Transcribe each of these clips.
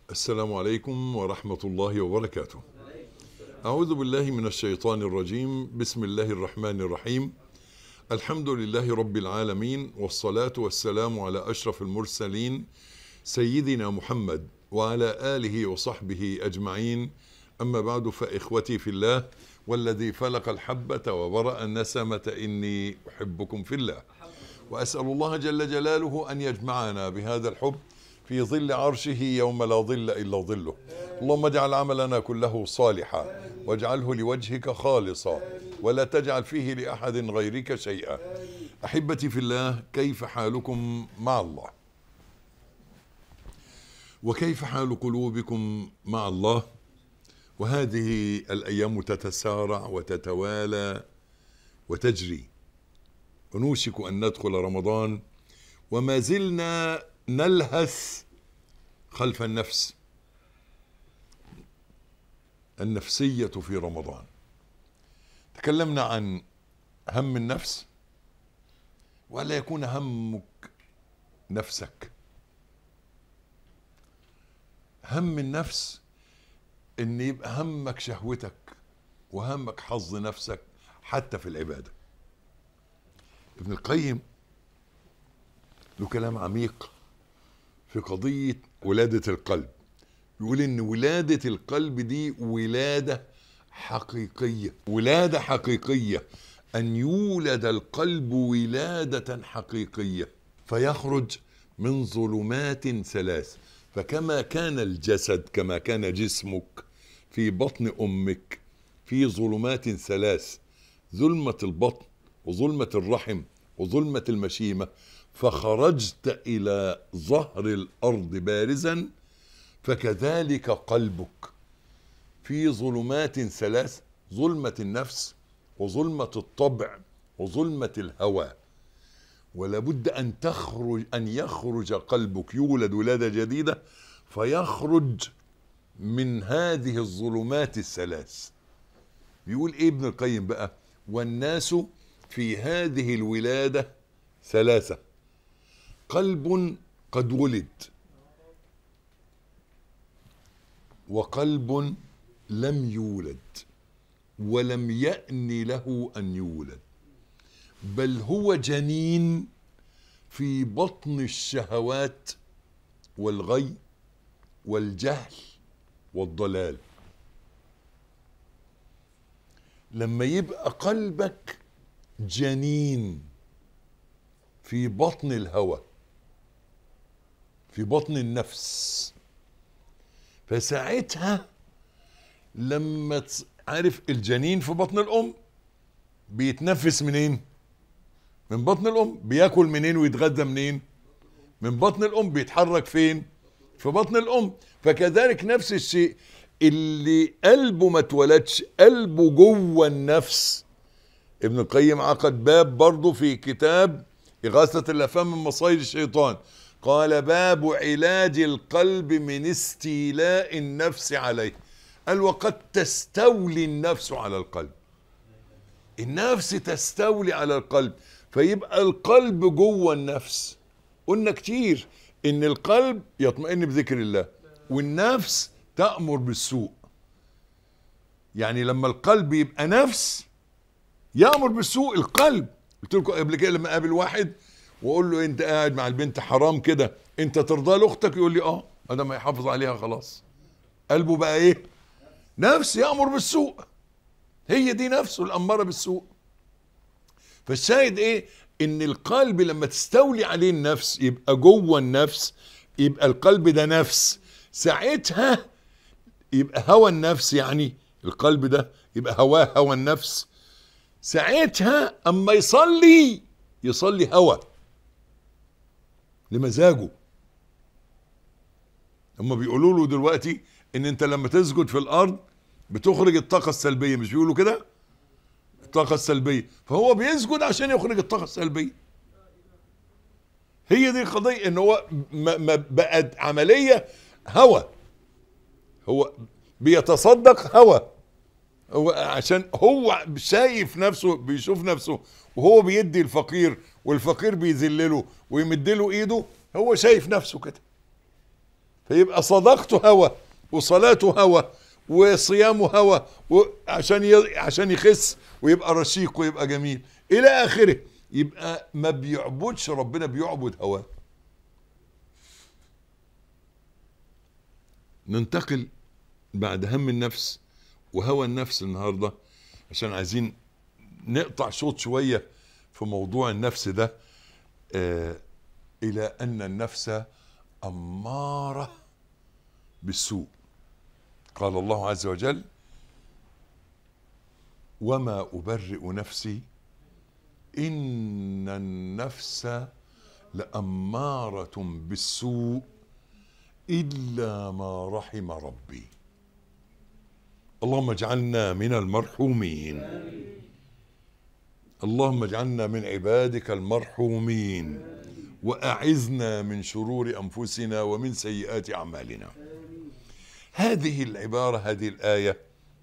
السلام عليكم ورحمة الله وبركاته. أعوذ بالله من الشيطان الرجيم، بسم الله الرحمن الرحيم. الحمد لله رب العالمين والصلاة والسلام على أشرف المرسلين سيدنا محمد وعلى آله وصحبه أجمعين. أما بعد فإخوتي في الله والذي فلق الحبة وبرأ النسمة إني أحبكم في الله. وأسأل الله جل جلاله أن يجمعنا بهذا الحب في ظل عرشه يوم لا ظل الا ظله اللهم اجعل عملنا كله صالحا واجعله لوجهك خالصا ولا تجعل فيه لاحد غيرك شيئا احبتي في الله كيف حالكم مع الله وكيف حال قلوبكم مع الله وهذه الايام تتسارع وتتوالى وتجري ونوشك ان ندخل رمضان وما زلنا نلهث خلف النفس النفسية في رمضان تكلمنا عن هم النفس ولا يكون همك نفسك هم النفس ان يبقى همك شهوتك وهمك حظ نفسك حتى في العبادة ابن القيم له كلام عميق في قضية ولادة القلب يقول ان ولادة القلب دي ولادة حقيقية ولادة حقيقية ان يولد القلب ولادة حقيقية فيخرج من ظلمات ثلاث فكما كان الجسد كما كان جسمك في بطن امك في ظلمات ثلاث ظلمة البطن وظلمة الرحم وظلمة المشيمة فخرجت الى ظهر الارض بارزا فكذلك قلبك في ظلمات ثلاث ظلمه النفس وظلمه الطبع وظلمه الهوى ولا بد ان تخرج ان يخرج قلبك يولد ولاده جديده فيخرج من هذه الظلمات الثلاث بيقول ايه ابن القيم بقى والناس في هذه الولاده ثلاثه قلب قد ولد وقلب لم يولد ولم يأن له أن يولد بل هو جنين في بطن الشهوات والغي والجهل والضلال لما يبقى قلبك جنين في بطن الهوى في بطن النفس فساعتها لما عارف الجنين في بطن الام بيتنفس منين من بطن الام بياكل منين ويتغذى منين من بطن الام بيتحرك فين في بطن الام فكذلك نفس الشيء اللي قلبه ما اتولدش قلبه جوه النفس ابن القيم عقد باب برضه في كتاب إغاثة الأفهام من مصايد الشيطان قال باب علاج القلب من استيلاء النفس عليه قال وقد تستولي النفس على القلب النفس تستولي على القلب فيبقى القلب جوه النفس قلنا كتير ان القلب يطمئن بذكر الله والنفس تأمر بالسوء يعني لما القلب يبقى نفس يأمر بالسوء القلب قلت لكم قبل كده لما اقابل واحد واقول له انت قاعد مع البنت حرام كده انت ترضى لاختك يقول لي اه هذا ما يحافظ عليها خلاص قلبه بقى ايه نفس يامر بالسوء هي دي نفسه الاماره بالسوء فالشاهد ايه ان القلب لما تستولي عليه النفس يبقى جوه النفس يبقى القلب ده نفس ساعتها يبقى هوى النفس يعني القلب ده يبقى هواه هوى النفس ساعتها اما يصلي يصلي هوى لمزاجه هم بيقولوا له دلوقتي ان انت لما تسجد في الارض بتخرج الطاقة السلبية مش بيقولوا كده الطاقة السلبية فهو بيسجد عشان يخرج الطاقة السلبية هي دي القضية ان هو ما ما بقت عملية هوى هو بيتصدق هوى هو عشان هو شايف نفسه بيشوف نفسه وهو بيدي الفقير والفقير بيذلله ويمد له ايده هو شايف نفسه كده فيبقى صدقته هوى وصلاته هوى وصيامه هوى وعشان ي... عشان يخس ويبقى رشيق ويبقى جميل الى اخره يبقى ما بيعبدش ربنا بيعبد هواه ننتقل بعد هم النفس وهوى النفس النهارده عشان عايزين نقطع شوط شويه في موضوع النفس ده آه الى ان النفس اماره بالسوء قال الله عز وجل وما ابرئ نفسي ان النفس لاماره بالسوء الا ما رحم ربي اللهم اجعلنا من المرحومين اللهم اجعلنا من عبادك المرحومين واعذنا من شرور انفسنا ومن سيئات اعمالنا هذه العباره هذه الايه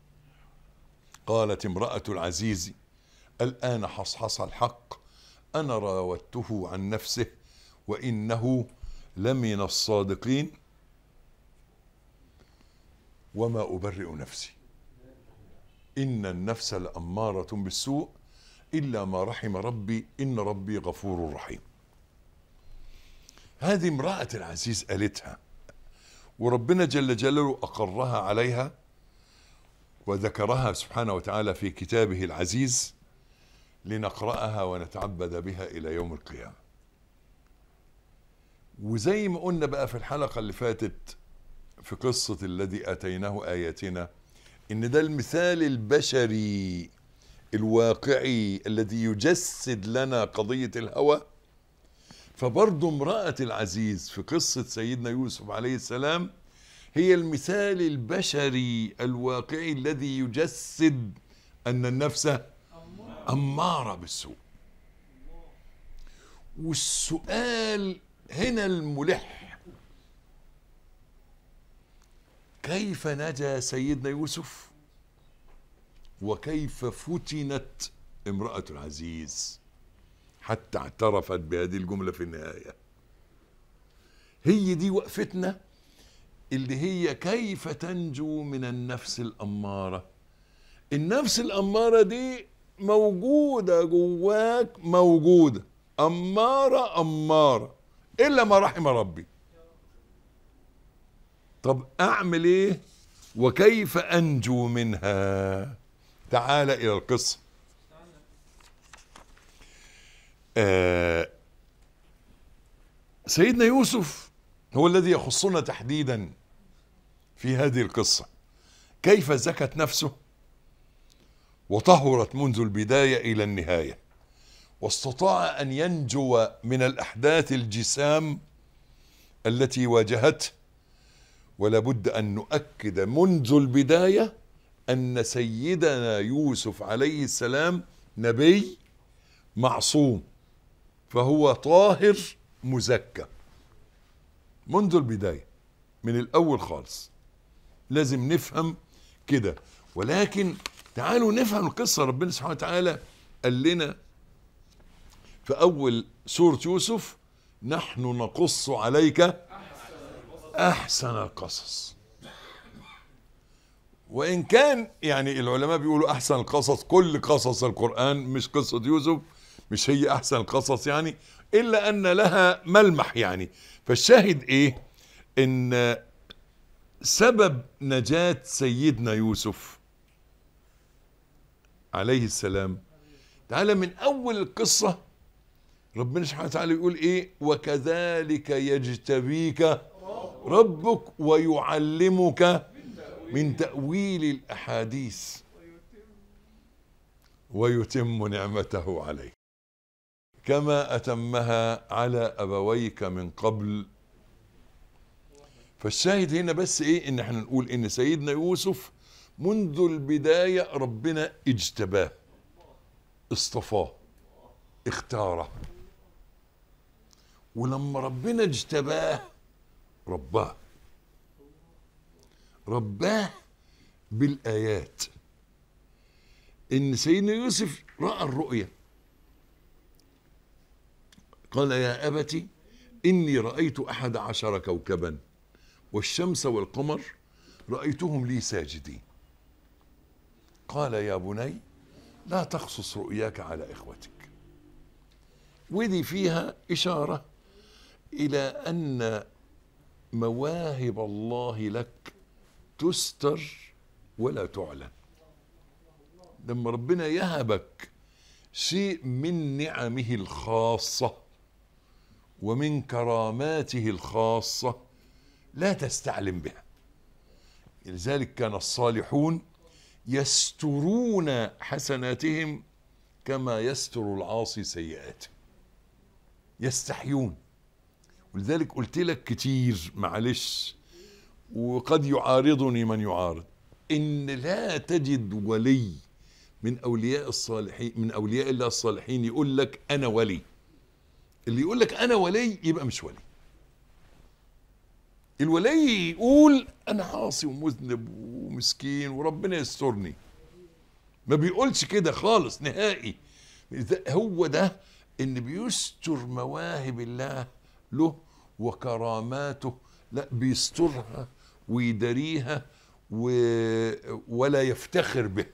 قالت امراه العزيز الان حصحص الحق انا راودته عن نفسه وانه لمن الصادقين وما ابرئ نفسي ان النفس لاماره بالسوء الا ما رحم ربي ان ربي غفور رحيم هذه امراه العزيز قالتها وربنا جل جلاله اقرها عليها وذكرها سبحانه وتعالى في كتابه العزيز لنقراها ونتعبد بها الى يوم القيامه وزي ما قلنا بقى في الحلقه اللي فاتت في قصه الذي اتيناه اياتنا ان ده المثال البشري الواقعي الذي يجسد لنا قضيه الهوى فبرضه امراه العزيز في قصه سيدنا يوسف عليه السلام هي المثال البشري الواقعي الذي يجسد ان النفس اماره بالسوء والسؤال هنا الملح كيف نجا سيدنا يوسف وكيف فتنت امرأة العزيز حتى اعترفت بهذه الجملة في النهاية هي دي وقفتنا اللي هي كيف تنجو من النفس الأمارة النفس الأمارة دي موجودة جواك موجودة أمارة أمارة إلا ما رحم ربي طب أعمل إيه وكيف أنجو منها تعال إلى القصة آه سيدنا يوسف هو الذي يخصنا تحديدا في هذه القصة كيف زكت نفسه وطهرت منذ البداية إلى النهاية واستطاع أن ينجو من الأحداث الجسام التي واجهته ولا بد أن نؤكد منذ البداية أن سيدنا يوسف عليه السلام نبي معصوم فهو طاهر مزكى منذ البداية من الأول خالص لازم نفهم كده ولكن تعالوا نفهم القصة ربنا سبحانه وتعالى قال لنا في أول سورة يوسف نحن نقص عليك أحسن القصص وإن كان يعني العلماء بيقولوا أحسن القصص كل قصص القرآن مش قصة يوسف مش هي أحسن القصص يعني إلا أن لها ملمح يعني فالشاهد إيه إن سبب نجاة سيدنا يوسف عليه السلام تعالى من أول القصة ربنا سبحانه وتعالى يقول إيه وكذلك يجتبيك ربك ويعلمك من تأويل الأحاديث ويتم نعمته عليك كما أتمها على أبويك من قبل فالشاهد هنا بس إيه إن احنا نقول إن سيدنا يوسف منذ البداية ربنا اجتباه اصطفاه اختاره ولما ربنا اجتباه رباه رباه بالآيات إن سيدنا يوسف رأى الرؤيا قال يا أبت إني رأيت أحد عشر كوكبا والشمس والقمر رأيتهم لي ساجدين قال يا بني لا تقصص رؤياك على إخوتك ودي فيها إشارة إلى أن مواهب الله لك تستر ولا تعلن لما ربنا يهبك شيء من نعمه الخاصة ومن كراماته الخاصة لا تستعلم بها لذلك كان الصالحون يسترون حسناتهم كما يستر العاصي سيئاته يستحيون ولذلك قلت لك كتير معلش وقد يعارضني من يعارض ان لا تجد ولي من اولياء الصالحين من اولياء الله الصالحين يقول لك انا ولي اللي يقول لك انا ولي يبقى مش ولي الولي يقول انا عاصي ومذنب ومسكين وربنا يسترني ما بيقولش كده خالص نهائي هو ده ان بيستر مواهب الله له وكراماته لا بيسترها ويداريها و... ولا يفتخر به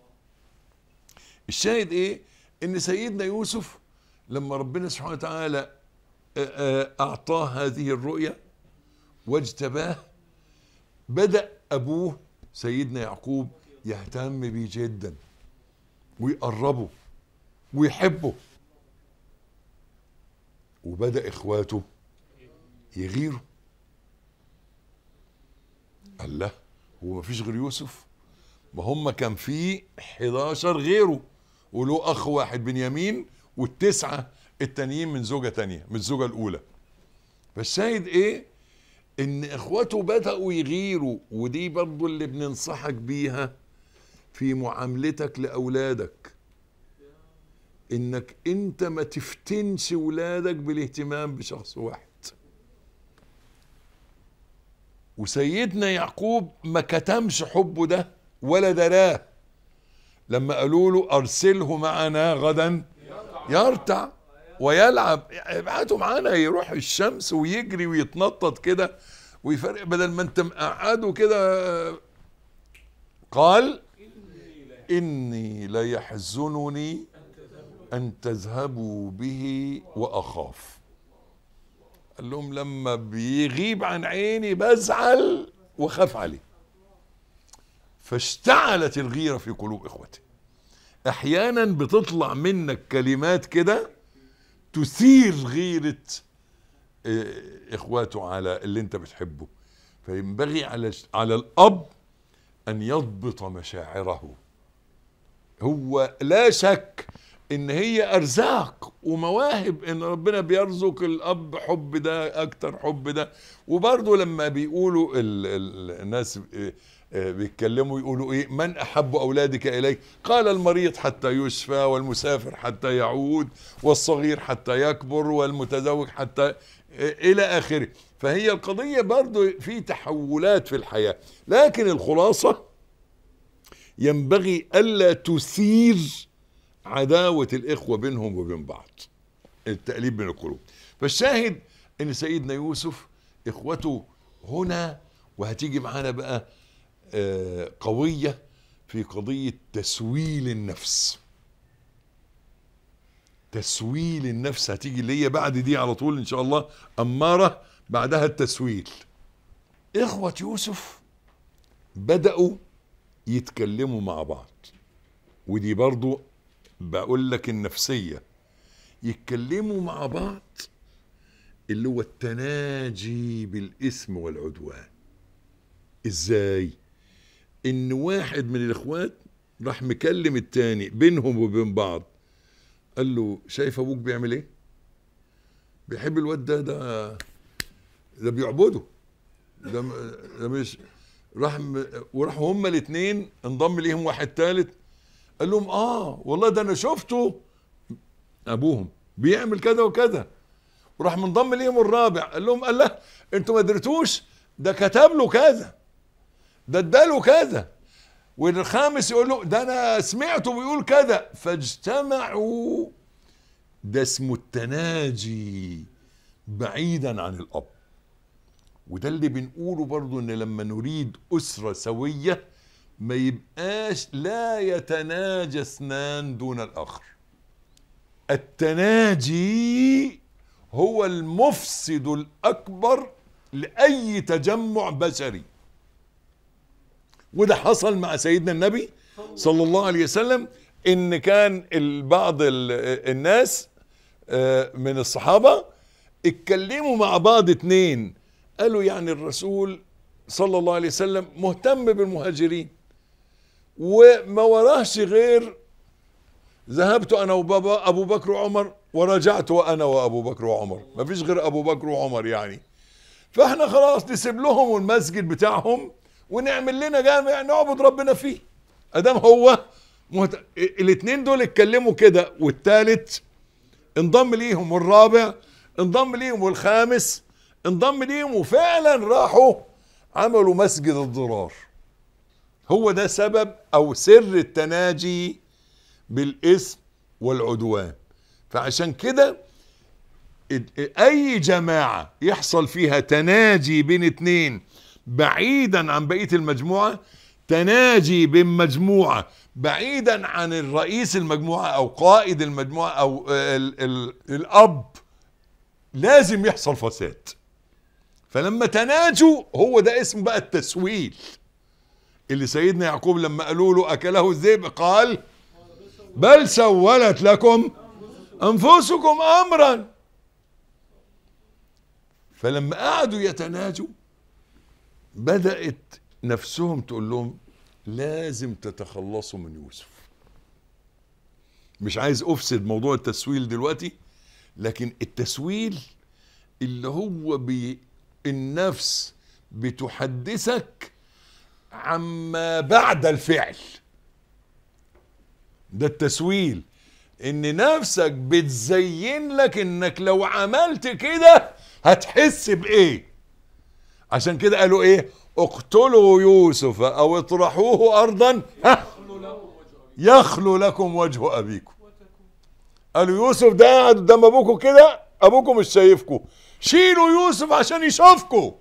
الشاهد ايه ان سيدنا يوسف لما ربنا سبحانه وتعالى اعطاه هذه الرؤيا واجتباه بدا ابوه سيدنا يعقوب يهتم بيه جدا ويقربه ويحبه وبدا اخواته يغيروا قال له هو ما فيش غير يوسف ما هم كان في 11 غيره وله اخ واحد بنيامين والتسعه التانيين من زوجه تانية من الزوجه الاولى فالشاهد ايه ان اخواته بداوا يغيروا ودي برضو اللي بننصحك بيها في معاملتك لاولادك انك انت ما تفتنش ولادك بالاهتمام بشخص واحد وسيدنا يعقوب ما كتمش حبه ده ولا دراه لما قالوا له ارسله معنا غدا يرتع ويلعب ابعته معانا يروح الشمس ويجري ويتنطط كده ويفرق بدل ما انت مقعده كده قال اني ليحزنني ان تذهبوا به واخاف قال لهم لما بيغيب عن عيني بزعل وخاف عليه فاشتعلت الغيره في قلوب اخوته احيانا بتطلع منك كلمات كده تثير غيره اخواته على اللي انت بتحبه فينبغي على على الاب ان يضبط مشاعره هو لا شك ان هي ارزاق ومواهب ان ربنا بيرزق الاب حب ده اكتر حب ده وبرضه لما بيقولوا ال ال الناس بيتكلموا يقولوا ايه من احب اولادك اليك قال المريض حتى يشفى والمسافر حتى يعود والصغير حتى يكبر والمتزوج حتى الى اخره فهي القضيه برضه في تحولات في الحياه لكن الخلاصه ينبغي الا تثير عداوة الإخوة بينهم وبين بعض التأليب بين القلوب فالشاهد ان سيدنا يوسف اخوته هنا وهتيجي معانا بقى آه، قوية في قضية تسويل النفس تسويل النفس هتيجي اللي هي بعد دي على طول ان شاء الله أمارة بعدها التسويل إخوة يوسف بدأوا يتكلموا مع بعض ودي برضو بقول لك النفسية يتكلموا مع بعض اللي هو التناجي بالاسم والعدوان ازاي ان واحد من الاخوات راح مكلم التاني بينهم وبين بعض قال له شايف ابوك بيعمل ايه بيحب الواد ده ده ده بيعبده ده, م- ده مش راح م- وراحوا هما الاثنين انضم ليهم واحد ثالث قال لهم اه والله ده انا شفته ابوهم بيعمل كذا وكذا وراح منضم ليهم الرابع قال لهم قال لا انتوا ما درتوش ده كتب له كذا ده اداله كذا والخامس يقول له ده انا سمعته بيقول كذا فاجتمعوا ده اسمه التناجي بعيدا عن الاب وده اللي بنقوله برضو ان لما نريد اسره سويه ما يبقاش لا يتناجى اثنان دون الاخر التناجي هو المفسد الاكبر لاي تجمع بشري وده حصل مع سيدنا النبي صلى الله عليه وسلم ان كان ال- بعض ال- الناس آه، من الصحابه اتكلموا مع بعض اتنين قالوا يعني الرسول صلى الله عليه وسلم مهتم بالمهاجرين وما وراهش غير ذهبت انا وبابا ابو بكر وعمر ورجعت وانا وابو بكر وعمر ما فيش غير ابو بكر وعمر يعني فاحنا خلاص نسيب لهم المسجد بتاعهم ونعمل لنا جامع نعبد ربنا فيه ادام هو مهت... الاثنين دول اتكلموا كده والثالث انضم ليهم والرابع انضم ليهم والخامس انضم ليهم وفعلا راحوا عملوا مسجد الضرار هو ده سبب او سر التناجي بالاسم والعدوان فعشان كده ال- اي جماعة يحصل فيها تناجي بين اتنين بعيدا عن بقية المجموعة تناجي بين مجموعة بعيدا عن الرئيس المجموعة او قائد المجموعة او ال ال الاب لازم يحصل فساد فلما تناجوا هو ده اسم بقى التسويل اللي سيدنا يعقوب لما قالوا له اكله الذئب قال بل سولت لكم انفسكم امرا فلما قعدوا يتناجوا بدات نفسهم تقول لهم لازم تتخلصوا من يوسف مش عايز افسد موضوع التسويل دلوقتي لكن التسويل اللي هو بي النفس بتحدثك عما بعد الفعل ده التسويل ان نفسك بتزين لك انك لو عملت كده هتحس بايه عشان كده قالوا ايه اقتلوا يوسف او اطرحوه ارضا ها يخلو لكم وجه ابيكم قالوا يوسف ده قاعد قدام ابوكم كده ابوكم مش شايفكم شيلوا يوسف عشان يشوفكم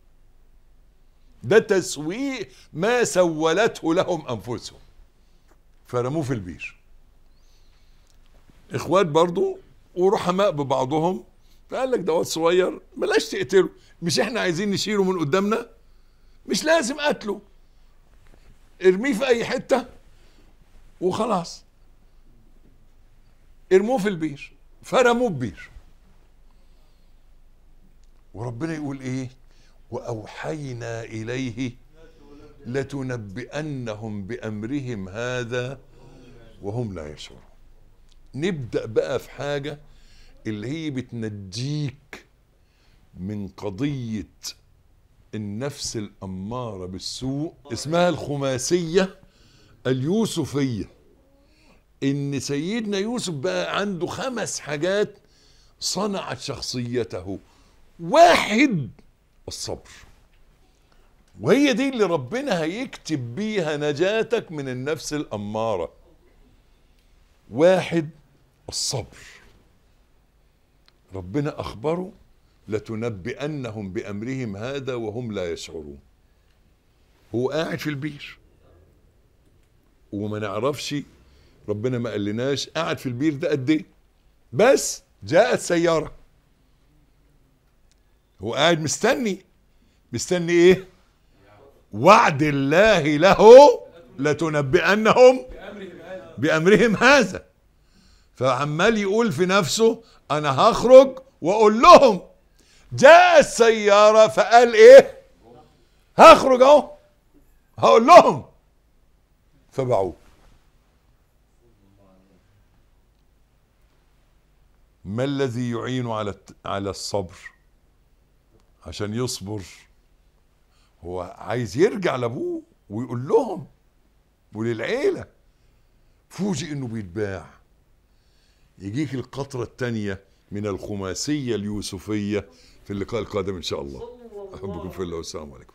ده تسويق ما سولته لهم انفسهم فرموه في البير اخوات برضو ورحماء ببعضهم فقال لك ده واد صغير بلاش تقتله مش احنا عايزين نشيله من قدامنا مش لازم قتله ارميه في اي حته وخلاص ارموه في البير فرموه البير وربنا يقول ايه واوحينا اليه لتنبئنهم بامرهم هذا وهم لا يشعرون نبدا بقى في حاجه اللي هي بتنجيك من قضيه النفس الاماره بالسوء اسمها الخماسيه اليوسفيه ان سيدنا يوسف بقى عنده خمس حاجات صنعت شخصيته واحد الصبر وهي دي اللي ربنا هيكتب بيها نجاتك من النفس الأمارة واحد الصبر ربنا أخبره لتنبئنهم بأمرهم هذا وهم لا يشعرون هو قاعد في البير وما نعرفش ربنا ما قالناش قاعد في البير ده قد ايه بس جاءت سيارة هو قاعد مستني مستني ايه وعد الله له لتنبئنهم بأمرهم هذا فعمال يقول في نفسه انا هخرج واقول لهم جاء السيارة فقال ايه هخرج اهو هقول لهم فباعوه ما الذي يعين على الت- على الصبر عشان يصبر هو عايز يرجع لابوه ويقول لهم وللعيله فوجئ انه بيتباع يجيك القطرة الثانية من الخماسية اليوسفية في اللقاء القادم إن شاء الله أحبكم في الله والسلام عليكم